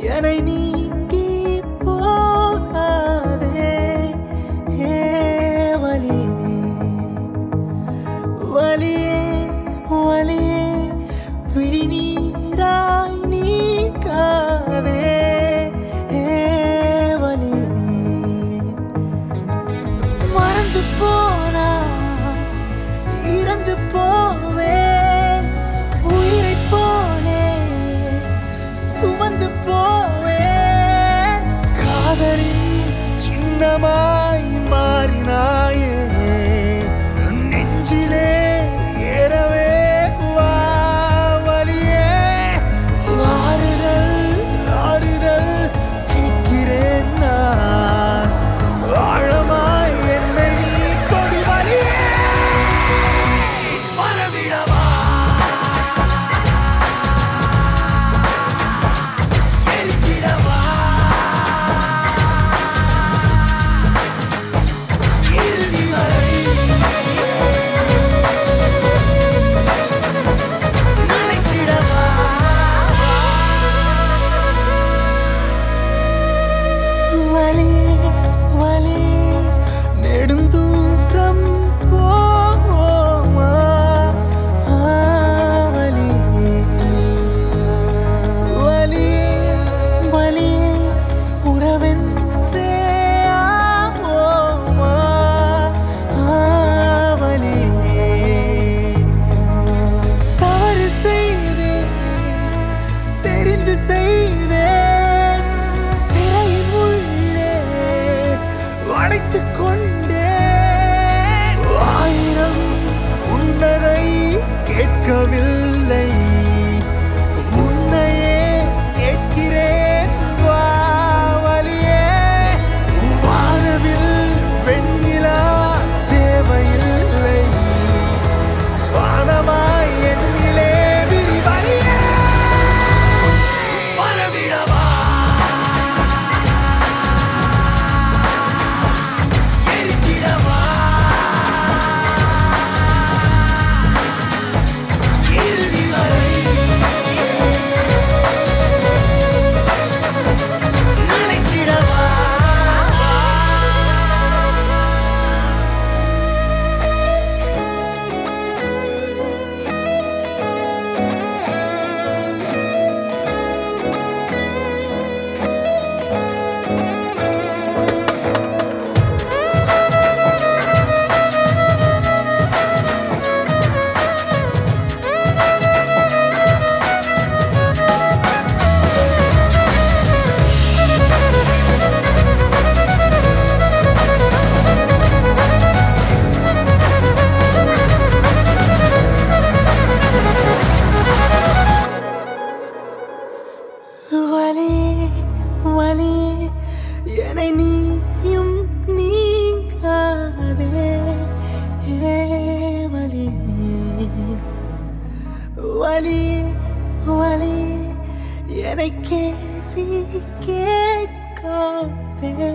என்னை நீங்கி போகாதே ஏ வலியே வலியே வலியே விழிநீராய் நீக்காதே ஏ வலியே மறந்து போனா இறந்து போவேன் உயிரை போலே சுமந்து போவேன் காதலின் சின்னமாய் மாறினாயே நெஞ்சிலே ஏறவே வா வலியே ஆறுதல் ஆறுதல் கேட்கிறேன் நான் ஆழமாய் என்னை நீ கொடி வலியே வரவிடவா எரிப்பிடவா இறுதி வரை நிலைத்திடவா வலியே வலியே நெடுந்தூரம் போமா ஆ, வலியே வலியே வலியே உறவென்றே ஆவோமா ஆ, வலியே தவறு செய்தேன் தெரிந்து செய்தேன் சிறையின் உள்ளே அடைத்துக் கொண்டேன் ஆயிரம் புன்னகை கேட்கவில்லை உன்னையே கேட்கிறேன் வா வலியே வானவில் வெண்ணிலா தேவையில்லை வானமாய் என்னிலே விரிவலியே வரவிடவா எரிக்கிடவா இறுதி வரை நிலைத்திடவா வலியே வலியே என்னை நீயும் நீங்காதே ஏ வலியே வலியே வலியே என்னை கேள்வி கேட்காதே